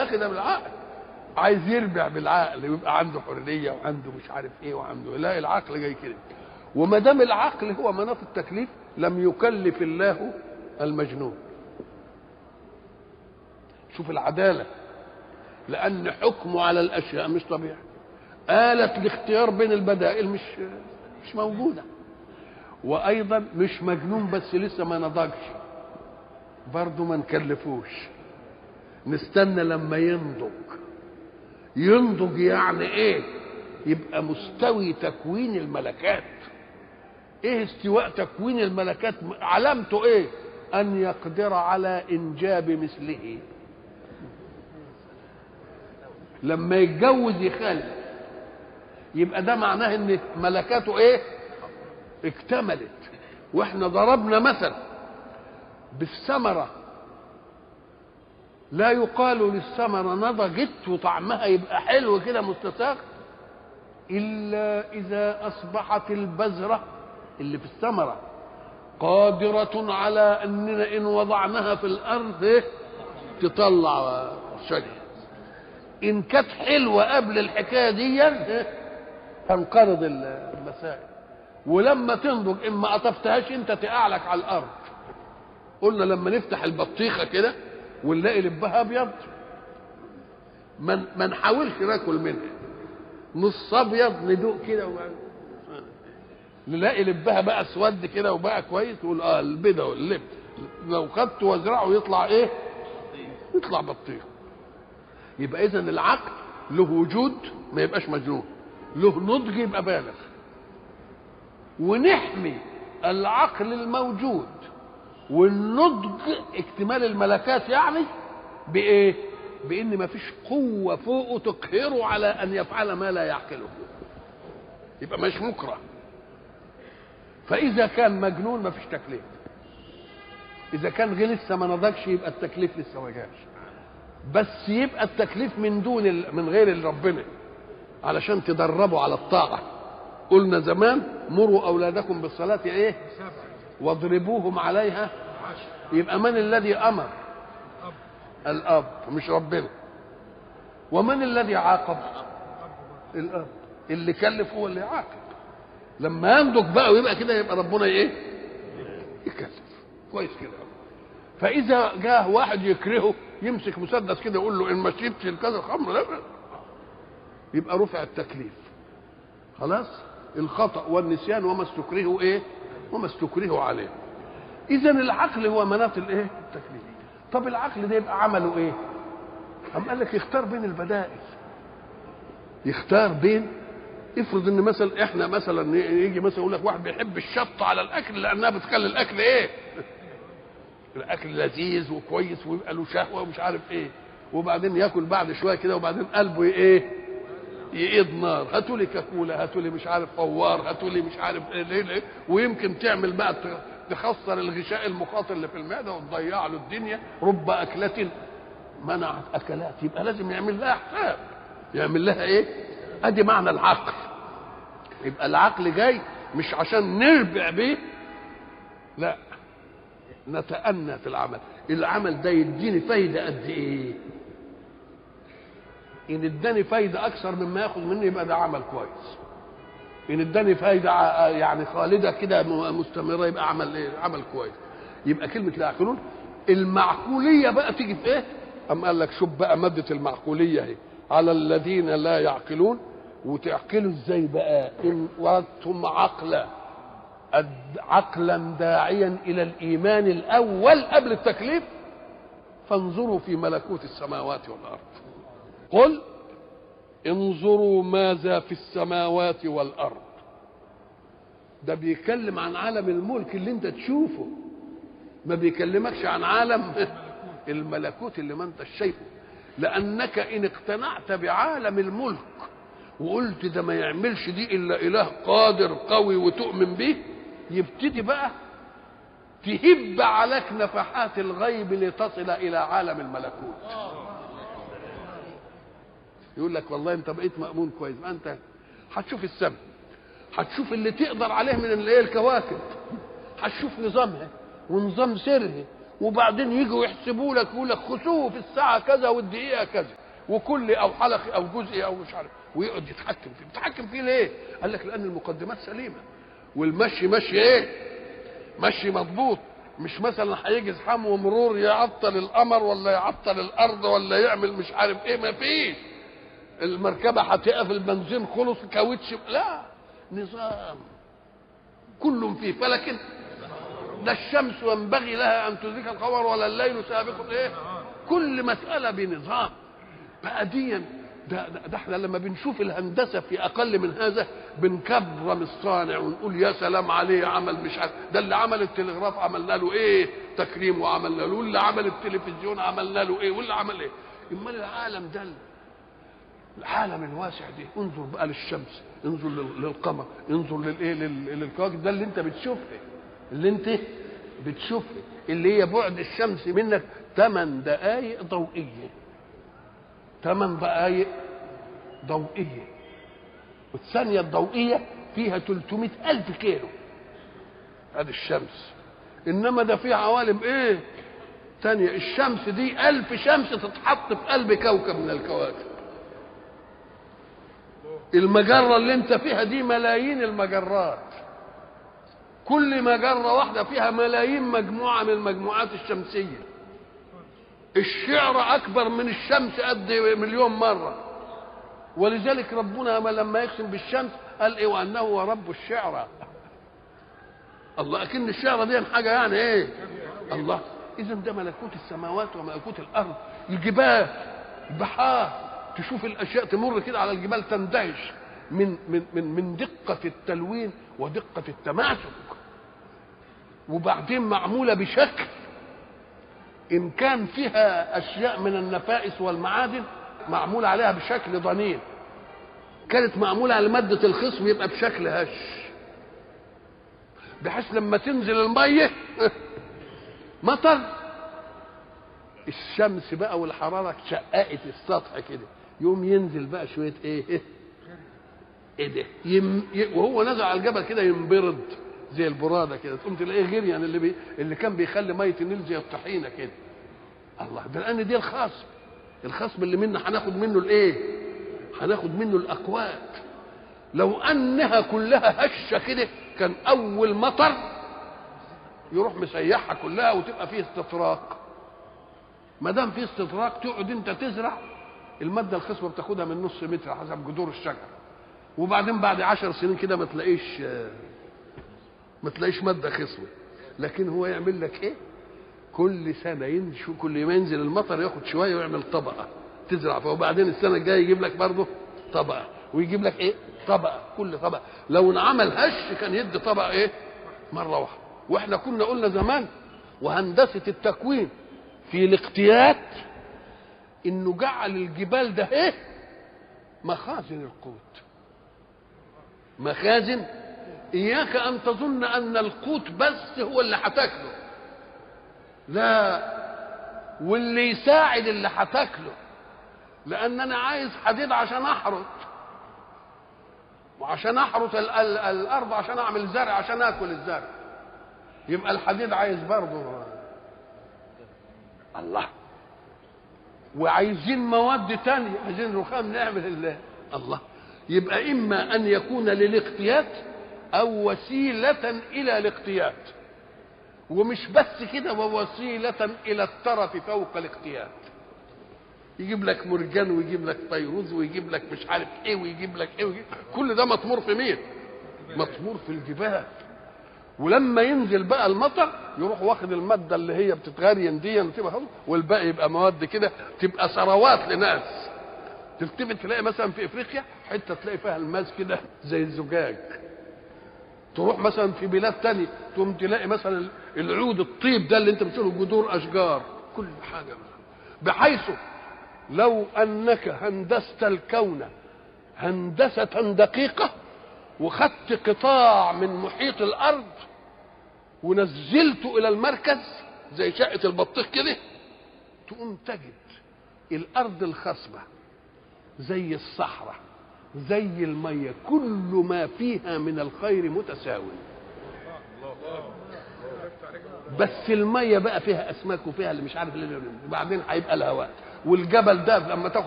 اخي ده بالعقل عايز يربع بالعقل ويبقى عنده حريه وعنده مش عارف ايه وعنده لا العقل جاي كده وما دام العقل هو مناط التكليف لم يكلف الله المجنون شوف العداله لان حكمه على الاشياء مش طبيعي آلة الاختيار بين البدائل مش مش موجوده وايضا مش مجنون بس لسه ما نضجش برضه ما نكلفوش نستنى لما ينضج ينضج يعني ايه يبقى مستوي تكوين الملكات ايه استواء تكوين الملكات علامته ايه ان يقدر على انجاب مثله لما يتجوز يخلف يبقى ده معناه ان ملكاته ايه اكتملت واحنا ضربنا مثل بالثمره لا يقال للثمره نضجت وطعمها يبقى حلو كده مستساغ الا اذا اصبحت البذره اللي في الثمره قادره على اننا ان وضعناها في الارض إيه؟ تطلع شجر ان كانت حلوه قبل الحكايه دي إيه؟ تنقرض المسائل ولما تنضج ان ما قطفتهاش انت تقع لك على الارض قلنا لما نفتح البطيخه كده ونلاقي لبها ابيض ما ما نحاولش ناكل منها نص ابيض ندوق كده وبعد نلاقي لبها بقى اسود كده وبقى كويس نقول اه البيضه واللب لو خدته وازرعه يطلع ايه؟ يطلع بطيخ يبقى اذا العقل له وجود ما يبقاش مجنون له نضج يبقى بالغ ونحمي العقل الموجود والنضج اكتمال الملكات يعني بايه بان ما فيش قوه فوقه تقهره على ان يفعل ما لا يعقله يبقى مش مكره فاذا كان مجنون ما فيش تكليف اذا كان غير لسه ما نضجش يبقى التكليف لسه ما جاش بس يبقى التكليف من دون ال... من غير ربنا علشان تدربوا على الطاعه قلنا زمان مروا اولادكم بالصلاه ايه واضربوهم عليها يبقى من الذي امر الاب مش ربنا ومن الذي عاقب الاب اللي كلف هو اللي يعاقب لما ينضج بقى ويبقى كده يبقى ربنا ايه يكلف كويس كده فاذا جاء واحد يكرهه يمسك مسدس كده يقول له ان ما شربتش الكذا خمر لا يبقى رفع التكليف خلاص الخطا والنسيان وما استكرهوا ايه وما استكرهوا عليه اذا العقل هو مناط الايه التكليف طب العقل ده يبقى عمله ايه أم قال لك يختار بين البدائل يختار بين افرض ان مثلا احنا مثلا يجي مثلا يقول لك واحد بيحب الشطه على الاكل لانها بتخلي الاكل ايه الاكل لذيذ وكويس ويبقى له شهوه ومش عارف ايه وبعدين ياكل بعد شويه كده وبعدين قلبه ايه يقيض نار هاتوا لي كاكولا هاتوا لي مش عارف فوار هاتوا لي مش عارف ايه ليه ليه ويمكن تعمل بقى تخسر الغشاء المخاطر اللي في المعده وتضيع له الدنيا رب اكله منعت اكلات يبقى لازم يعمل لها حساب يعمل لها ايه ادي معنى العقل يبقى العقل جاي مش عشان نربع بيه لا نتأنى في العمل العمل ده يديني فايدة قد ايه ان اداني فايدة اكثر مما ياخذ مني يبقى ده عمل كويس ان اداني فايدة يعني خالدة كده مستمرة يبقى عمل ايه عمل كويس يبقى كلمة لا يعقلون المعقولية بقى تيجي في ايه أم قال لك شوف بقى مادة المعقولية اهي على الذين لا يعقلون وتعقلوا ازاي بقى ان وردتم عقلا عقلا داعيا الى الايمان الاول قبل التكليف فانظروا في ملكوت السماوات والارض قل انظروا ماذا في السماوات والارض ده بيتكلم عن عالم الملك اللي انت تشوفه ما بيكلمكش عن عالم الملكوت اللي ما انت شايفه لانك ان اقتنعت بعالم الملك وقلت ده ما يعملش دي الا اله قادر قوي وتؤمن به يبتدي بقى تهب عليك نفحات الغيب لتصل الى عالم الملكوت يقول لك والله انت بقيت مامون كويس ما انت هتشوف السماء هتشوف اللي تقدر عليه من اللي هي الكواكب هتشوف نظامها ونظام سرها وبعدين يجوا يحسبوا لك يقول لك خسوه في الساعه كذا والدقيقه كذا وكل او حلقي او جزئي او مش عارف ويقعد يتحكم فيه بيتحكم فيه ليه قال لك لان المقدمات سليمه والمشي مشي ايه مشي مضبوط مش مثلا هيجي زحام ومرور يعطل القمر ولا يعطل الارض ولا يعمل مش عارف ايه ما فيش المركبه هتقف البنزين خلص كاوتش لا نظام كل في فلك لا الشمس ينبغي لها ان تدرك القمر ولا الليل سابق الايه كل مساله بنظام بقى ديا ده, ده, ده احنا لما بنشوف الهندسه في اقل من هذا بنكرم الصانع ونقول يا سلام عليه عمل مش عارف ده اللي عمل التلغراف عملنا له ايه تكريم وعملنا له واللي عمل التلفزيون عملنا له ايه واللي عمل ايه امال العالم ده العالم الواسع ده انظر بقى للشمس انظر للقمر انظر للايه للكواكب ده اللي انت بتشوفها اللي انت بتشوفها اللي هي بعد الشمس منك 8 دقائق ضوئيه 8 دقائق ضوئيه والثانيه الضوئيه فيها 300 ألف كيلو هذه الشمس انما ده في عوالم ايه ثانيه الشمس دي ألف شمس تتحط في قلب كوكب من الكواكب المجرة اللي انت فيها دي ملايين المجرات كل مجرة واحدة فيها ملايين مجموعة من المجموعات الشمسية الشعر أكبر من الشمس قد مليون مرة ولذلك ربنا لما يقسم بالشمس قال إيه وأنه هو رب الشعرى الله أكن الشعرى دي حاجة يعني إيه الله إذا ده ملكوت السماوات وملكوت الأرض الجبال البحار تشوف الاشياء تمر كده على الجبال تندهش من من من من دقه التلوين ودقه التماسك وبعدين معموله بشكل ان كان فيها اشياء من النفائس والمعادن معموله عليها بشكل ضنين كانت معموله على ماده الخصم يبقى بشكل هش بحيث لما تنزل الميه مطر الشمس بقى والحراره شققت السطح كده يقوم ينزل بقى شويه ايه ايه ده يم... ي... وهو نزل على الجبل كده ينبرد زي البراده كده تقوم تلاقيه غير يعني اللي بي... اللي كان بيخلي ميه النيل زي الطحينه كده الله ده لان دي الخصم الخصم اللي منا هناخد منه الايه هناخد منه الاقوات لو انها كلها هشه كده كان اول مطر يروح مسيحها كلها وتبقى فيه استطراق ما دام فيه استطراق تقعد انت تزرع الماده الخصبه بتاخدها من نص متر حسب جذور الشجر وبعدين بعد عشر سنين كده ما تلاقيش ما تلاقيش ماده خصبه لكن هو يعمل لك ايه كل سنه ينشو كل ما ينزل المطر ياخد شويه ويعمل طبقه تزرع فيها وبعدين السنه الجايه يجيب لك برضه طبقه ويجيب لك ايه طبقه كل طبقه لو انعمل هش كان يدي طبقه ايه مره واحده واحنا كنا قلنا زمان وهندسه التكوين في الاقتيات انه جعل الجبال ده ايه مخازن القوت مخازن اياك ان تظن ان القوت بس هو اللي هتاكله لا واللي يساعد اللي هتاكله لان انا عايز حديد عشان احرث وعشان احرث ال- ال- الارض عشان اعمل زرع عشان اكل الزرع يبقى الحديد عايز برضه الله وعايزين مواد تانية عايزين رخام نعمل الله الله يبقى إما أن يكون للاقتيات أو وسيلة إلى الاقتيات ومش بس كده ووسيلة إلى الترف فوق الاقتيات يجيب لك مرجان ويجيب لك فيروز ويجيب لك مش عارف ايه ويجيب لك ايه ويجيب كل ده مطمور في مين؟ مطمور في الجبال ولما ينزل بقى المطر يروح واخد الماده اللي هي بتتغرين دي وتبقى خلاص، والباقي يبقى مواد كده تبقى ثروات لناس تلتفت تلاقي مثلا في افريقيا حته تلاقي فيها الماس كده زي الزجاج تروح مثلا في بلاد تانية تقوم تلاقي مثلا العود الطيب ده اللي انت بتشوفه جذور اشجار كل حاجه بحيث لو انك هندست الكون هندسه دقيقه وخدت قطاع من محيط الارض ونزلته الى المركز زي شقه البطيخ كده تقوم تجد الارض الخصبه زي الصحراء زي الميه كل ما فيها من الخير متساو بس الميه بقى فيها اسماك وفيها اللي مش عارف اللي وبعدين هيبقى الهواء والجبل ده لما تاخد